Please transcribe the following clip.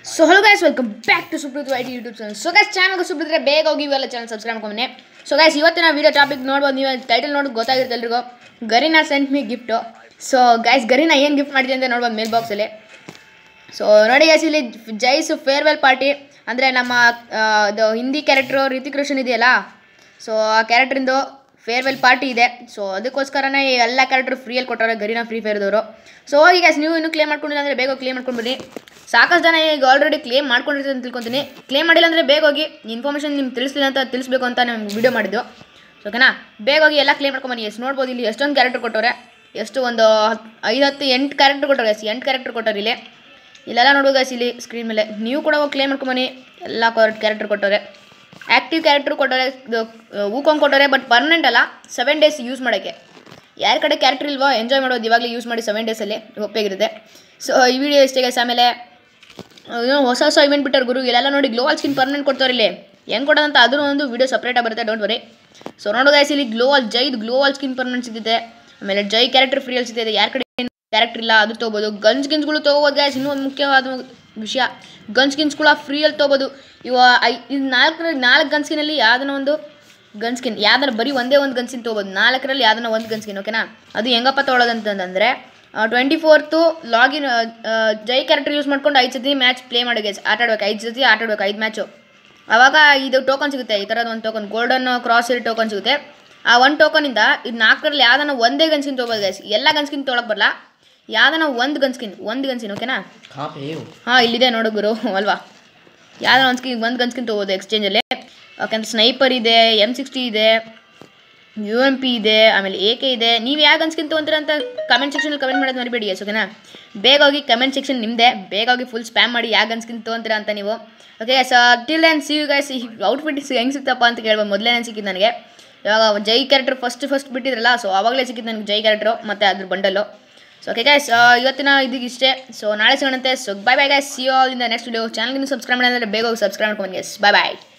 So hello guys welcome back to Supreet white YouTube channel so guys ಚಾನಲ್ಗೆ ಸುಪ್ರೀತ್ರೆ ಬೇಗ ಹೋಗಿ ಇವೆಲ್ಲ ಚಾನಲ್ ಸಬ್ಸ್ಕ್ರೈಬ್ ಮಾಡ್ಕೊಂಬನ್ನಿ ಸೊ ಗೈಸ್ ಇವತ್ತಿನ ವೀಡಿಯೋ ಟಾಪಿಕ್ ನೋಡ್ಬೋದು ನೀವು ಟೈಟಲ್ ನೋಡಿ ಗೊತ್ತಾಗಿರುತ್ತೆ ಎಲ್ರಿಗೂ Garena sent me gift so guys Garena ಏನು ಗಿಫ್ಟ್ ಮಾಡಿದೆ ಅಂತ ನೋಡ್ಬೋದು ಮೇಲ್ ಬಾಕ್ಸಲ್ಲಿ ಸೊ ನೋಡಿ ಗೈಸ್ ಇಲ್ಲಿ ಜೈಸ್ ಫೇರ್ವೆಲ್ ಪಾರ್ಟಿ ಅಂದರೆ ನಮ್ಮ ಆ, ಇದು ಹಿಂದಿ ಕ್ಯಾರೆಕ್ಟ್ರು ರಿತಿಕ್ ರೋಷನ್ ಇದೆಯಲ್ಲ ಸೊ ಆ ಕ್ಯಾರೆಕ್ಟ್ರಿಂದು ಫೇರ್ವೆಲ್ ಪಾರ್ಟಿ ಇದೆ ಸೊ ಅದಕ್ಕೋಸ್ಕರನೇ ಈ ಎಲ್ಲ ಕ್ಯಾರೆಕ್ಟ್ರು ಫ್ರೀಯಲ್ಲಿ ಕೊಟ್ಟವ್ರೆ ಗರಿನಾ ಫ್ರೀ ಫೈರ್ದವರು ಸೊ ಹೋಗಿ ಗೈಸ್ ನೀವು ಇನ್ನೂ ಕ್ಲೇಮ್ ಮಾಡ್ಕೊಂಡಿಲ್ಲ ಅಂದರೆ ಬೇಗ ಕ್ಲೇಮ್ ಮಾಡ್ಕೊಂಡು ಬನ್ನಿ ಸಾಕಷ್ಟು ಜನ ಈಗ ಆಲ್ರೆಡಿ ಕ್ಲೇಮ್ ಮಾಡ್ಕೊಂಡಿರ್ತಾರೆ ಅಂತ ತಿಳ್ಕೊತೀನಿ ಕ್ಲೇಮ್ ಮಾಡಿಲ್ಲ ಅಂದರೆ ಬೇಗ ಹೋಗಿ ಇನ್ಫಾರ್ಮೇಷನ್ ನಿಮ್ಗೆ ತಿಳಿಸ್ಲಿಲ್ಲ ಅಂತ ತಿಳಿಸ್ಬೇಕು ಅಂತ ನಾನು ವಿಡಿಯೋ ಮಾಡಿದ್ದು ಸೊ ಓಕೆನಾ ಬೇಗ ಹೋಗಿ ಎಲ್ಲ ಕ್ಲೇಮ್ ಮಾಡ್ಕೊಂಬನ್ನಿ ಎಷ್ಟು ನೋಡ್ಬೋದು ಇಲ್ಲಿ ಎಷ್ಟೊಂದು ಕ್ಯಾರೆಕ್ಟರ್ ಕೊಟ್ಟವ್ರೆ ಎಷ್ಟು ಒಂದು ಹತ್ತು ಐದು ಹತ್ತು ಎಂಟು ಕ್ಯಾರೆಕ್ಟರ್ ಕೊಟ್ಟವ್ರೆ ಎಂಟು ಕ್ಯಾರೆಕ್ಟರ್ ಕೊಟ್ಟವ್ರೆ ಇಲ್ಲಿ ಇಲ್ಲೆಲ್ಲ ನೋಡ್ಬೋದು guys ಇಲ್ಲಿ ಸ್ಕ್ರೀನ್ ಮೇಲೆ ನೀವು ಕೂಡ ಹೋಗಿ ಕ್ಲೇಮ್ ಮಾಡ್ಕೊಂಬನ್ನಿ ಎಲ್ಲ ಕ್ಯಾರೆಕ್ಟರ್ ಕೊಟ್ಟವ್ರೆ ಆ್ಯಕ್ಟಿವ್ ಕ್ಯಾರೆಕ್ಟರ್ ಕೊಟ್ಟವ್ರೆ ಹೂಕೊಂಡ್ ಕೊಟ್ಟವ್ರೆ ಬಟ್ ಪರ್ಮನೆಂಟ್ ಅಲ್ಲ ಸೆವೆನ್ ಡೇಸ್ ಯೂಸ್ ಮಾಡೋಕ್ಕೆ ಯಾರ ಕಡೆ ಕ್ಯಾರೆಕ್ಟರ್ ಇಲ್ವೋ ಎಂಜಾಯ್ ಮಾಡೋದು ಇವಾಗಲೇ ಯೂಸ್ ಮಾಡಿ ಸೆವೆನ್ ಡೇಸಲ್ಲಿ ಒಪ್ಪಿಗಿರುತ್ತೆ ಸೊ ಈ ವಿಡಿಯೋ ಇಷ್ಟೇ guys. ಆಮೇಲೆ ಏನೋ ಹೊಸ ಹೊಸ ಇವೆಂಟ್ ಬಿಟ್ಟರು ಗುರು ಇಲ್ಲೆಲ್ಲ ನೋಡಿ ಗ್ಲೋವಲ್ ಸ್ಕಿನ್ ಪರ್ಮನೆಂಟ್ ಕೊಡ್ತಾರೆ ಇಲ್ಲಿ ಹೆಂಗೆ ಕೊಡೋದಂತ ಅದೂ ಒಂದು ವಿಡಿಯೋ ಸಪ್ರೇಟಾಗಿ ಬರುತ್ತೆ ಡೋಂಟ್ ವರಿ ಸೊ ನೋಡೋ ಗೈಸ್ ಇಲ್ಲಿ ಗ್ಲೋವಲ್ ಜೈದ್ ಗ್ಲೋವಲ್ ಸ್ಕಿನ್ ಪರ್ಮನೆಂಟ್ ಸಿಗುತ್ತೆ ಆಮೇಲೆ ಜೈ ಕ್ಯಾರೆಕ್ಟರ್ ಫ್ರೀಯಲ್ಲಿ ಸಿಗ್ತಿದೆ ಯಾರ ಕಡೆ ಕ್ಯಾರೆಕ್ಟರ್ ಇಲ್ಲ ಅದು ತೊಗೋಬೋದು ಗನ್ಸ್ ಗಿನ್ಸ್ಗಳು ತೊಗೋಬೋದು ಗೈಸ್ ಇನ್ನೂ ಒಂದು ಮುಖ್ಯವಾದ ವಿಷಯ ಗನ್ಸ್ ಗಿನ್ಸ್ಗಳ ಫ್ರೀಯಲ್ಲಿ ತೊಗೋಬೋದು ಇವ ಐ ಇದು ನಾಲ್ಕರ ನಾಲ್ಕು ಗನ್ ಸ್ಕಿನಲ್ಲಿ ಯಾವ್ದನ್ನ ಒಂದು ಗನ್ ಸ್ಕಿನ್ ಯಾವ್ದಾರ ಬರೀ ಒಂದೇ ಒಂದು ಗನ್ ಸ್ಕಿನ್ ತೊಗೋಬೋದು ನಾಲ್ಕರಲ್ಲಿ ಯಾವ್ದನ್ನ ಒಂದು ಗನ್ ಸ್ಕಿನ್ ಓಕೆನಾ ಅದು ಹೆಂಗಪ್ಪ ತೊಗೊಳೋದಂತಂದರೆ twenty fourth login Jai character use ಮಾಡ್ಕೊಂಡು ಐದು ಸತಿ ಮ್ಯಾಚ್ ಪ್ಲೇ ಮಾಡಿ ಗೈಸ್ ಆಟ ಆಡ್ಬೇಕು ಐದು ಸತಿ ಆಟ ಆಡ್ಬೇಕು ಐದು ಮ್ಯಾಚು ಆವಾಗ ಇದು ಟೋಕನ್ ಸಿಗುತ್ತೆ ಈ ಥರದ ಒಂದು ಟೋಕನ್ ಗೋಲ್ಡನ್ ಕ್ರಾಸ್ ಇರೋ ಟೋಕನ್ ಸಿಗುತ್ತೆ ಆ ಒಂದು ಟೋಕನಿಂದ ಇದು ನಾಲ್ಕರಲ್ಲಿ ಯಾವ್ದನ್ನ ಒಂದೇ ಗನ್ ಸ್ಕಿನ್ ತೊಗೋಬೋದು ಗೈಸ್ ಎಲ್ಲ ಗನ್ ಸ್ಕಿನ್ ತೊಗೊಳಕ್ಕೆ ಬರಲ್ಲ ಯಾವ್ದನ್ನ ಒಂದು ಗನ್ ಸ್ಕಿನ್ ಒಂದು ಗನ್ ಸ್ಕಿನ್ ಓಕೆನಾ कहाँ पे हो ಹಾಂ ಇಲ್ಲಿದೆ ನೋಡು ಗುರು ಅಲ್ವಾ ಯಾವ್ದೋ ಒಂದು ಸ್ಕಿನ್ ಒಂದು ಗನ್ ಸ್ಕಿನ್ ತೊಗೋಬೋದು ಎಕ್ಸ್ಚೇಂಜಲ್ಲಿ ಯಾಕಂದ್ರೆ ಸ್ನೈಪರ್ ಇದೆ ಎಮ್ ಸಿಕ್ಸ್ಟಿ ಇದೆ ಯು ಎಮ್ ಪಿ ಇದೆ ಆಮೇಲೆ ಎ ಕೆ ಇದೆ ನೀವು ಯಾವ ಗನ್ ಸ್ಕಿನ್ ತೊಗೊಂತೀರ ಅಂತ ಕಮೆಂಟ್ ಸೆಕ್ಷನಲ್ಲಿ ಕಮೆಂಟ್ ಮಾಡೋದು ಮರಿಬೇಡಿ ಎಸ್ ಓಕೆನಾ ಬೇಗ ಹೋಗಿ ಕಮೆಂಟ್ ಸೆಕ್ಷನ್ ನಿಮ್ಮದೇ ಬೇಗ ಹೋಗಿ ಫುಲ್ ಸ್ಪ್ಯಾಮ್ ಮಾಡಿ ಯಾವ ಗನ್ ಸ್ಕಿನ್ ತೊಗೊಂತೀರಾ ಅಂತ ನೀವು ಓಕೆ ಸ till and see you guys ಈ ಔಟ್ಫಿಟ್ ಹೆಂಗೆ ಸಿಗ್ತಪ್ಪ ಅಂತ ಕೇಳ್ಬೋದು ಮೊದಲೇ ಸಿಕ್ಕಿದ್ದು ನನಗೆ ಇವಾಗ ಜೈ ಕ್ಯಾರೆಕ್ಟರ್ ಫಸ್ಟ್ ಫಸ್ಟ್ ಬಿಟ್ಟಿದ್ರಲ್ಲ ಸೊ ಆವಾಗಲೇ ಸಿಕ್ಕಿದ್ದು ನನಗೆ ಜೈ ಕ್ಯಾರೆಕ್ಟ್ರು ಮತ್ತು ಅದ್ರ ಬಂಡಲ್ಲು ಸೊ ಓಕೆ ಗೈಸ್ ಇವತ್ತಿನ ಇದಕ್ಕೆ ಇಷ್ಟೇ ಸೊ ನಾಳೆ ಸಿಗೋಣಂತೆ so bye bye guys see all in the next video ಚಾನಲ್ಗೆ ಸಬ್ಸ್ಕ್ರೈಬ್ ಮಾಡಿದ್ರೆ ಬೇಗ ಹೋಗಿ ಸಬ್ಸ್ಕ್ರೈಬ್ ಮಾಡ್ಕೊಂಡು ಗೈಸ್ ಬೈ ಬಾಯ್